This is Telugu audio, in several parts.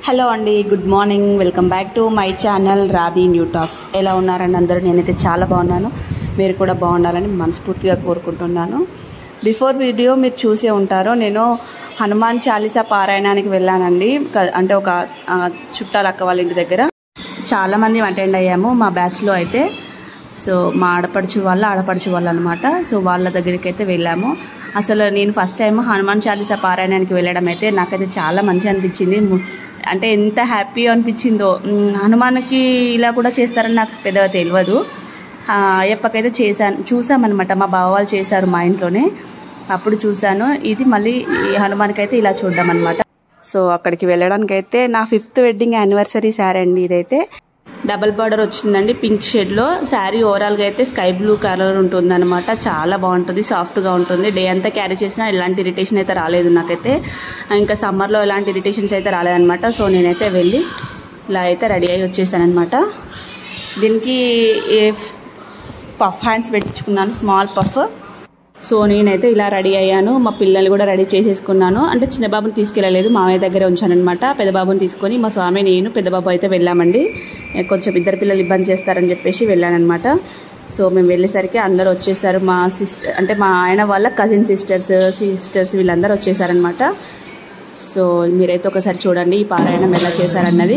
హలో అండి good morning welcome back to my channel Radhi new talks ఎలా ఉన్నారండి అందరూ నేనైతే చాలా బాగున్నాను మీరు కూడా బాగుండాలని మనస్ఫూర్తిగా కోరుకుంటున్నాను బిఫోర్ వీడియో మీరు చూసే ఉంటారు నేను హనుమాన్ చాలీసా పారాయణానికి వెళ్ళానండి క- అంటే ఒక ఆ, చుట్టాల అక్క వాళ్ళ ఇంటి దగ్గర చాలామంది అటెండ్ అయ్యాము మా బ్యాచ్లో అయితే సో మా ఆడపడుచు వాళ్ళ ఆడపడుచు వాళ్ళు అనమాట సో వాళ్ళ దగ్గరికి అయితే వెళ్ళాము అసలు నేను ఫస్ట్ టైం హనుమాన్ చాలీసా పారాయణానికి వెళ్ళడం అయితే నాకైతే చాలా మంచి అనిపించింది ము- అంటే ఎంత హ్యాపీ అనిపించిందో ఉమ్, హనుమాన్కి ఇలా కూడా చేస్తారని నాకు పెద్దగా తెలియదు ఆ, అయ్యప్పకైతే చేశాను చూసామన్నమాట మా బావ వాళ్ళు చేశారు మా ఇంట్లోనే అప్పుడు చూశాను ఇది మళ్ళీ ఈ హనుమాన్కి అయితే ఇలా చూడడం అనమాట సో అక్కడికి వెళ్ళడానికి అయితే నా ఫిఫ్త్ వెడ్డింగ్ యానివర్సరీ శారీ అండి ఇదైతే డబల్ బార్డర్ వచ్చిందండి పింక్ షేడ్లో శారీ ఓవరాల్గా అయితే స్కై బ్లూ కలర్ ఉంటుంది అనమాట చాలా బాగుంటుంది సాఫ్ట్గా ఉంటుంది డే అంతా క్యారీ చేసినా ఎలాంటి ఇరిటేషన్ అయితే రాలేదు నాకైతే ఇంకా సమ్మర్లో ఎలాంటి ఇరిటేషన్స్ అయితే రాలేదన్నమాట సో నేనైతే వెళ్ళి ఇలా అయితే రెడీ అయ్యి వచ్చేసాను అనమాట దీనికి ఏ పఫ్ హ్యాండ్స్ పెట్టించుకున్నాను స్మాల్ పఫ్ సో నేనైతే ఇలా రెడీ అయ్యాను మా పిల్లల్ని కూడా రెడీ చేసేసుకున్నాను అంటే చిన్న బాబుని తీసుకెళ్ళలేదు మామయ్య దగ్గరే ఉంచానమాట పెద్ద బాబుని తీసుకొని మా స్వామి నేను పెద్ద బాబు అయితే వెళ్ళామండి ఏ, కొంచెం ఇద్దరు పిల్లలు ఇబ్బంది చేస్తారని చెప్పేసి వెళ్ళానమాట సో మేము వెళ్ళేసరికి అందరూ వచ్చేసారు మా సిస్టర్ అంటే మా ఆయన వాళ్ళ కజిన్ సిస్టర్స్ సిస్టర్స్ వీళ్ళందరూ వచ్చేసారనమాట సో మీరైతే ఒకసారి చూడండి ఈ పారాయణం ఎలా చేశారన్నది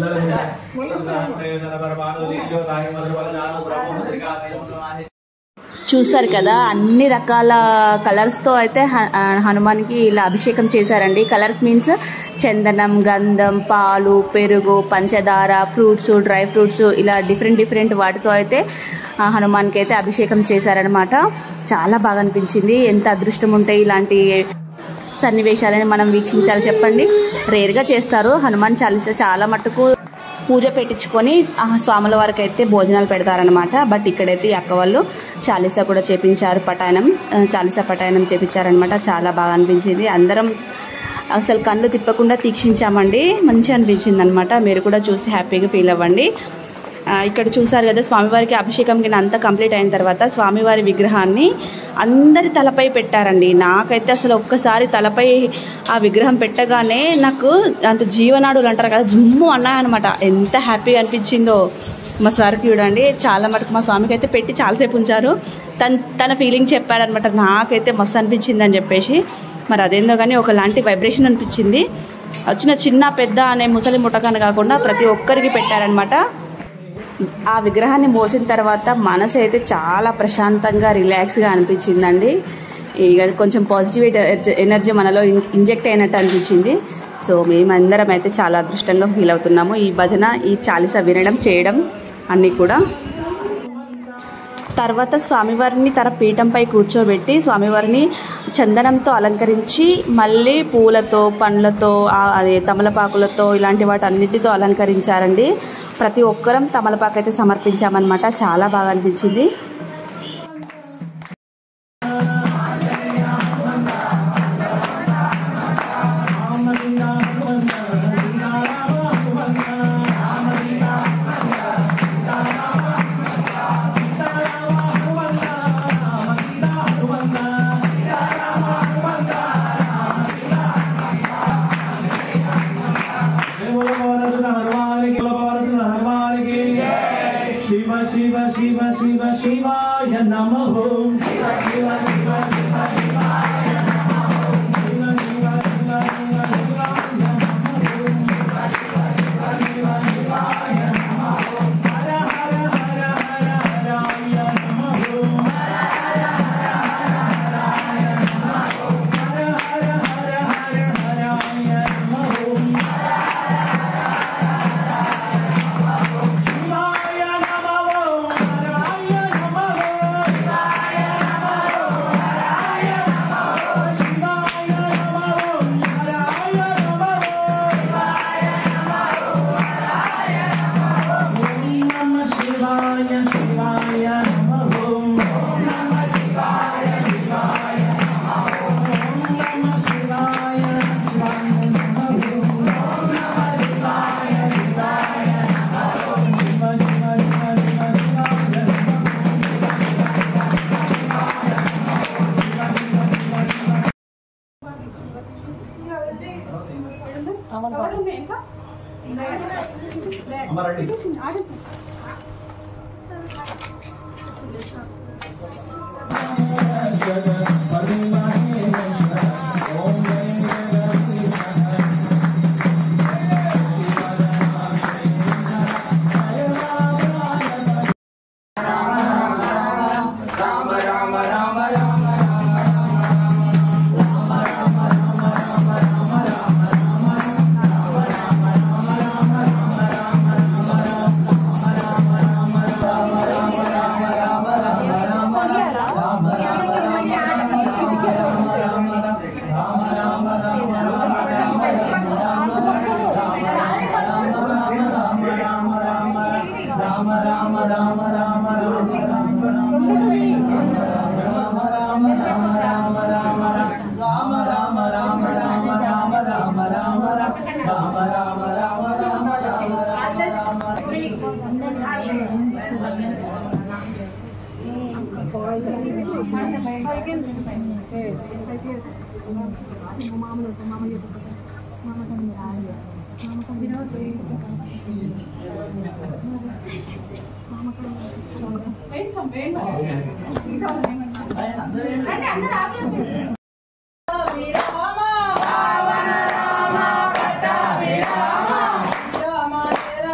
చూసారు కదా అన్ని రకాల కలర్స్తో అయితే హ- ఆ, హనుమాన్కి ఇలా అభిషేకం చేశారండి కలర్స్ మీన్స్ చందనం గంధం పాలు పెరుగు పంచదార ఫ్రూట్స్ డ్రై ఫ్రూట్స్ ఇలా డిఫరెంట్ డిఫరెంట్ వాటితో అయితే ఆ, హనుమాన్కి అయితే అభిషేకం చేశారనమాట చాలా బాగా అనిపించింది ఎంత అదృష్టం ఉంటే ఇలాంటి సన్నివేశాలని మనం వీక్షించాలి చెప్పండి రేర్గా చేస్తారు హనుమాన్ చాలీసా చాలా మట్టుకు పూజ పెట్టించుకొని ఆ స్వాముల వారికి అయితే భోజనాలు పెడతారనమాట బట్ ఇక్కడైతే ఈ అక్క వాళ్ళు చాలీసా కూడా చేపించారు పటాయనం ఆ, చాలీసా పటాయనం చేపించారనమాట చాలా బాగా అనిపించింది అందరం అసలు కళ్ళు తిప్పకుండా తీక్షించామండి మంచి అనిపించింది అనమాట మీరు కూడా చూసి హ్యాపీగా ఫీల్ అవ్వండి ఆ, ఇక్కడ చూసారు కదా స్వామివారికి అభిషేకం కింద అంతా కంప్లీట్ అయిన తర్వాత స్వామివారి విగ్రహాన్ని అందరి తలపై పెట్టారండి నాకైతే అసలు ఒక్కసారి తలపై ఆ విగ్రహం పెట్టగానే నాకు అంత జీవనాడులు అంటారు కదా జుమ్ము అన్నాయన్నమాట ఎంత హ్యాపీగా అనిపించిందో మా సార్కి చూడండి చాలా మటుకు మా స్వామికి అయితే పెట్టి చాలాసేపు ఉంచారు తన తన ఫీలింగ్ చెప్పాడనమాట నాకైతే మస్తు అనిపించింది అని చెప్పేసి మరి అదేందో కానీ ఒకలాంటి వైబ్రేషన్ అనిపించింది వచ్చిన చిన్న పెద్ద అనే ముసలి ముఠకాన్ని కాకుండా ప్రతి ఒక్కరికి పెట్టారనమాట ఆ విగ్రహాన్ని మోసిన తర్వాత మనసు అయితే చాలా ప్రశాంతంగా రిలాక్స్గా అనిపించిందండి ఇక కొంచెం పాజిటివ్ ఎనర్జీ మనలో ఇన్- ఇంజెక్ట్ అయినట్టు అనిపించింది సో మేమందరం అయితే చాలా అదృష్టంగా ఫీల్ అవుతున్నాము ఈ భజన ఈ చాలీసా వినడం చేయడం అన్నీ కూడా తర్వాత స్వామివారిని తన పీఠంపై కూర్చోబెట్టి స్వామివారిని చందనంతో అలంకరించి మళ్ళీ పూలతో పండ్లతో ఆ- అదే తమలపాకులతో ఇలాంటి వాటి అన్నిటితో అలంకరించారండి ప్రతి ఒక్కరం తమలపాకు అయితే సమర్పించామన్నమాట చాలా బాగా అనిపించింది శివ శివ శివ శివ శివాయ నమః శివాయ నమః హరాయ నమః శివాయ నమః హరాయ నమః శివాయ నమః హరాయ నమః శివాయ నమః హరాయ నమః ఓం నమః శివాయ శివాయ నమః ఓం నమః శివాయ శివాయ నమః ఓం నమః శివాయ శివాయ నమః ఓం నమః శివాయ శివాయ రామ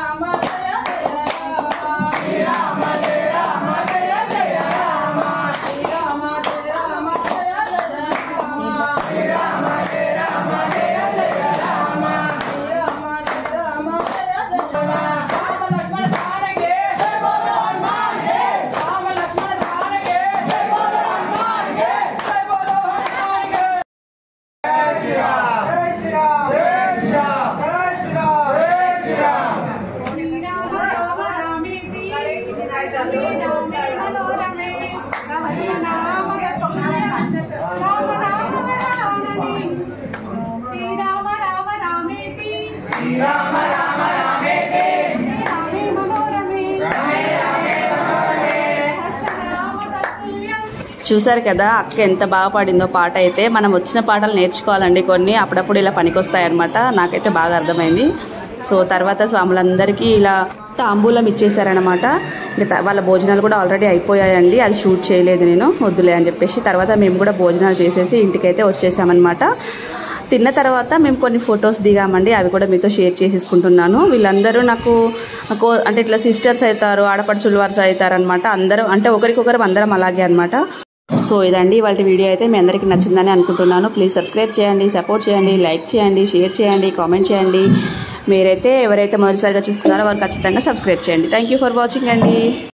చూసారు కదా అక్క ఎంత బాగా పాడిందో పాట అయితే మనం వచ్చిన పాటలు నేర్చుకోవాలండి కొన్ని అప్పుడప్పుడు ఇలా పనికొస్తాయన్నమాట నాకైతే బాగా అర్థమైంది సో తర్వాత స్వాములందరికీ ఇలా తాంబూలం ఇచ్చేసారనమాట ఇంకా త- వాళ్ళ భోజనాలు కూడా ఆల్రెడీ అయిపోయాయండి అది షూట్ చేయలేదు నేను వద్దులే అని చెప్పేసి తర్వాత మేము కూడా భోజనాలు చేసేసి ఇంటికైతే వచ్చేసామన్నమాట తిన్న తర్వాత మేము కొన్ని ఫొటోస్ దిగామండి అవి కూడా మీతో షేర్ చేసేసుకుంటున్నాను వీళ్ళందరూ నాకు నాకు అంటే ఇట్లా సిస్టర్స్ అవుతారు ఆడపడుచులు వరుస అవుతారు అనమాట అందరూ అంటే ఒకరికొకరు అందరం అలాగే అనమాట సో ఇదండి వాళ్ళ వీడియో అయితే మీ అందరికీ నచ్చిందని అనుకుంటున్నాను ప్లీజ్ సబ్స్క్రైబ్ చేయండి సపోర్ట్ చేయండి లైక్ చేయండి షేర్ చేయండి కామెంట్ చేయండి మీరైతే ఎవరైతే మొదటిసారిగా చూస్తున్నారో వారు ఖచ్చితంగా సబ్స్క్రైబ్ చేయండి థ్యాంక్ యూ ఫర్ వాచింగ్ అండి